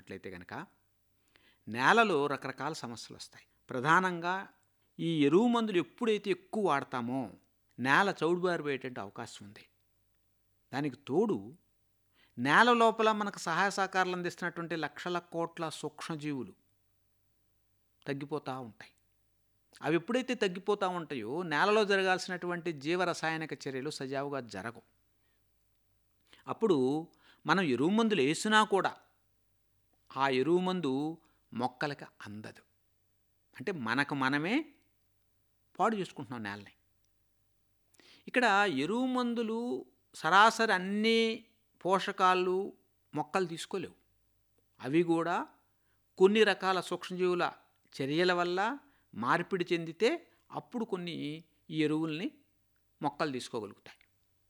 చూసుకున్నట్లయితే కనుక నేలలో రకరకాల సమస్యలు వస్తాయి ప్రధానంగా ఈ ఎరువు మందులు ఎప్పుడైతే ఎక్కువ వాడతామో నేల చౌడుబారిపోయేటువంటి అవకాశం ఉంది దానికి తోడు నేల లోపల మనకు సహాయ సహకారాలు అందిస్తున్నటువంటి లక్షల కోట్ల సూక్ష్మజీవులు తగ్గిపోతూ ఉంటాయి అవి ఎప్పుడైతే తగ్గిపోతూ ఉంటాయో నేలలో జరగాల్సినటువంటి జీవరసాయనిక చర్యలు సజావుగా జరగవు అప్పుడు మనం ఎరువు మందులు వేసినా కూడా ఆ ఎరువు మందు మొక్కలకి అందదు అంటే మనకు మనమే పాడు చేసుకుంటున్నాం నేలని ఇక్కడ ఎరువు మందులు సరాసరి అన్ని పోషకాలు మొక్కలు తీసుకోలేవు అవి కూడా కొన్ని రకాల సూక్ష్మజీవుల చర్యల వల్ల మార్పిడి చెందితే అప్పుడు కొన్ని ఈ ఎరువుల్ని మొక్కలు తీసుకోగలుగుతాయి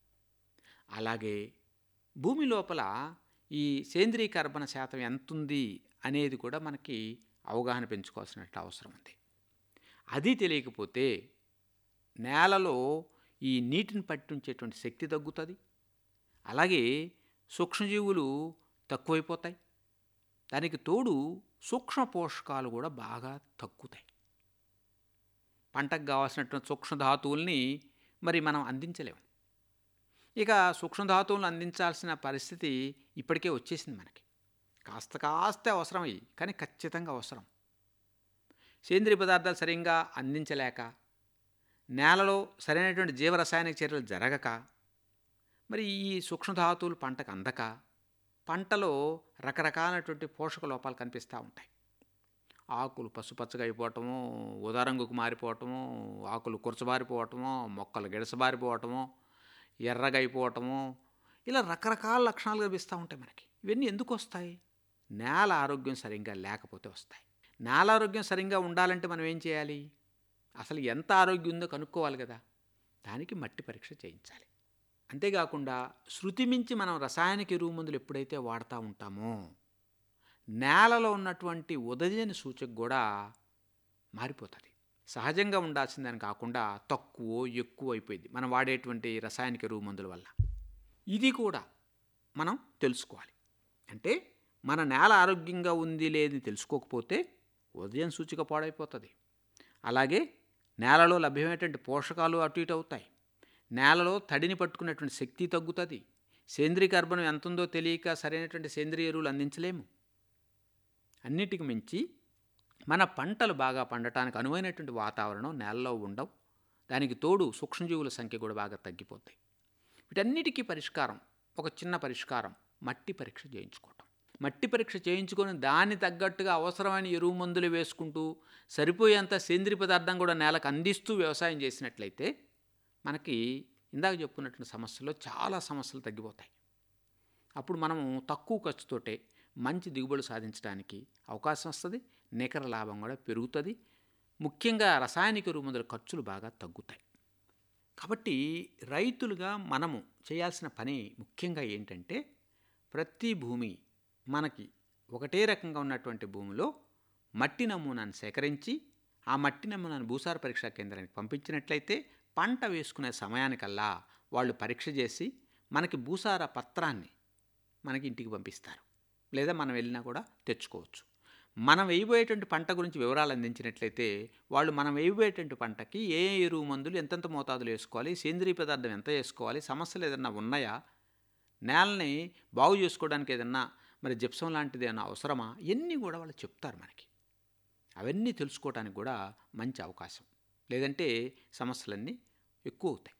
అలాగే భూమి లోపల ఈ సేంద్రీయ కర్బన శాతం ఎంతుంది అనేది కూడా మనకి అవగాహన పెంచుకోవాల్సిన అవసరం ఉంది అది తెలియకపోతే నేలలో ఈ నీటిని పట్టించేటువంటి శక్తి తగ్గుతుంది అలాగే సూక్ష్మజీవులు తక్కువైపోతాయి దానికి తోడు సూక్ష్మ పోషకాలు కూడా బాగా తగ్గుతాయి పంటకు కావాల్సినటువంటి సూక్ష్మధాతువుల్ని మరి మనం అందించలేము ఇక సూక్ష్మధాతువులను అందించాల్సిన పరిస్థితి ఇప్పటికే వచ్చేసింది మనకి కాస్త కాస్త అవసరం అయ్యి కానీ ఖచ్చితంగా అవసరం సేంద్రియ పదార్థాలు సరిగ్గా అందించలేక నేలలో సరైనటువంటి జీవరసాయనిక చర్యలు జరగక మరి ఈ సూక్ష్మధాతువులు పంటకు అందక పంటలో రకరకాలైనటువంటి పోషక లోపాలు కనిపిస్తూ ఉంటాయి ఆకులు పసుపచ్చగా అయిపోవటము ఉదారంగుకు మారిపోవటము ఆకులు కురచబారిపోవటము మొక్కలు గిడసబారిపోవటము ఎర్రగా అయిపోవటము ఇలా రకరకాల లక్షణాలు కనిపిస్తూ ఉంటాయి మనకి ఇవన్నీ ఎందుకు వస్తాయి నేల ఆరోగ్యం సరిగ్గా లేకపోతే వస్తాయి నేల ఆరోగ్యం సరిగ్గా ఉండాలంటే మనం ఏం చేయాలి అసలు ఎంత ఆరోగ్యం ఉందో కనుక్కోవాలి కదా దానికి మట్టి పరీక్ష చేయించాలి అంతేకాకుండా శృతి మించి మనం రసాయనిక ఎరువు మందులు ఎప్పుడైతే వాడుతూ ఉంటామో నేలలో ఉన్నటువంటి ఉదయని సూచక కూడా మారిపోతుంది సహజంగా ఉండాల్సిందని కాకుండా తక్కువ ఎక్కువ అయిపోయింది మనం వాడేటువంటి రసాయనిక ఎరువు మందుల వల్ల ఇది కూడా మనం తెలుసుకోవాలి అంటే మన నేల ఆరోగ్యంగా ఉంది లేదని తెలుసుకోకపోతే ఉదయం సూచిక పాడైపోతుంది అలాగే నేలలో లభ్యమైనటువంటి పోషకాలు అటు ఇటు అవుతాయి నేలలో తడిని పట్టుకున్నటువంటి శక్తి తగ్గుతుంది సేంద్రీయ కర్బనం ఎంత ఉందో తెలియక సరైనటువంటి సేంద్రియ ఎరువులు అందించలేము అన్నిటికి మించి మన పంటలు బాగా పండటానికి అనువైనటువంటి వాతావరణం నేలలో ఉండవు దానికి తోడు సూక్ష్మజీవుల సంఖ్య కూడా బాగా తగ్గిపోతాయి వీటన్నిటికీ పరిష్కారం ఒక చిన్న పరిష్కారం మట్టి పరీక్ష చేయించుకోవటం మట్టి పరీక్ష చేయించుకొని దాన్ని తగ్గట్టుగా అవసరమైన ఎరువు మందులు వేసుకుంటూ సరిపోయేంత సేంద్రియ పదార్థం కూడా నేలకు అందిస్తూ వ్యవసాయం చేసినట్లయితే మనకి ఇందాక చెప్పుకున్నటువంటి సమస్యల్లో చాలా సమస్యలు తగ్గిపోతాయి అప్పుడు మనము తక్కువ ఖర్చుతోటే మంచి దిగుబడి సాధించడానికి అవకాశం వస్తుంది నికర లాభం కూడా పెరుగుతుంది ముఖ్యంగా రసాయనిక ఎరువు మందుల ఖర్చులు బాగా తగ్గుతాయి కాబట్టి రైతులుగా మనము చేయాల్సిన పని ముఖ్యంగా ఏంటంటే ప్రతి భూమి మనకి ఒకటే రకంగా ఉన్నటువంటి భూమిలో మట్టి నమూనాను సేకరించి ఆ మట్టి నమూనాను భూసార పరీక్షా కేంద్రానికి పంపించినట్లయితే పంట వేసుకునే సమయానికల్లా వాళ్ళు పరీక్ష చేసి మనకి భూసార పత్రాన్ని మనకి ఇంటికి పంపిస్తారు లేదా మనం వెళ్ళినా కూడా తెచ్చుకోవచ్చు మనం వేయబోయేటువంటి పంట గురించి వివరాలు అందించినట్లయితే వాళ్ళు మనం వేయబోయేటువంటి పంటకి ఏ ఎరువు మందులు ఎంతెంత మోతాదులు వేసుకోవాలి సేంద్రీయ పదార్థం ఎంత వేసుకోవాలి సమస్యలు ఏదన్నా ఉన్నాయా నేలని బాగు చేసుకోవడానికి ఏదన్నా మరి జిప్సం లాంటిది ఏమైనా అవసరమా ఇవన్నీ కూడా వాళ్ళు చెప్తారు మనకి అవన్నీ తెలుసుకోవడానికి కూడా మంచి అవకాశం లేదంటే సమస్యలన్నీ ఎక్కువ అవుతాయి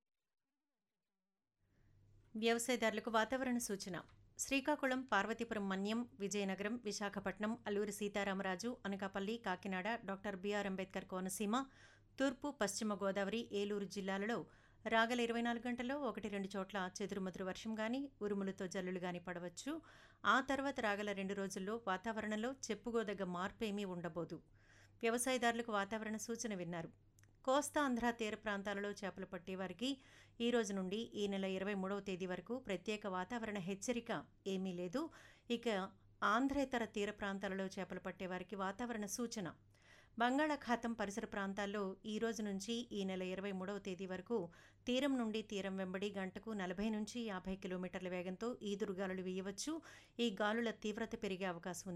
వ్యవసాయదారులకు వాతావరణ సూచన శ్రీకాకుళం పార్వతీపురం మన్యం విజయనగరం విశాఖపట్నం అల్లూరి సీతారామరాజు అనకాపల్లి కాకినాడ డాక్టర్ బిఆర్ అంబేద్కర్ కోనసీమ తూర్పు పశ్చిమ గోదావరి ఏలూరు జిల్లాలలో రాగల ఇరవై నాలుగు గంటల్లో ఒకటి రెండు చోట్ల చెదురుమదురు వర్షం గాని ఉరుములతో జల్లులు గాని పడవచ్చు ఆ తర్వాత రాగల రెండు రోజుల్లో వాతావరణంలో చెప్పుకోదగ్గ మార్పు ఏమీ ఉండబోదు వ్యవసాయదారులకు వాతావరణ సూచన విన్నారు కోస్తా ఆంధ్ర తీర ప్రాంతాలలో చేపలు పట్టేవారికి ఈ రోజు నుండి ఈ నెల ఇరవై మూడవ తేదీ వరకు ప్రత్యేక వాతావరణ హెచ్చరిక ఏమీ లేదు ఇక ఆంధ్రేతర తీర ప్రాంతాలలో చేపలు పట్టేవారికి వాతావరణ సూచన బంగాళాఖాతం పరిసర ప్రాంతాల్లో ఈ రోజు నుంచి ఈ నెల ఇరవై మూడవ తేదీ వరకు తీరం నుండి తీరం వెంబడి గంటకు నలభై నుంచి యాభై కిలోమీటర్ల వేగంతో ఈదురుగాలులు వీయవచ్చు ఈ గాలుల తీవ్రత పెరిగే అవకాశం ఉంది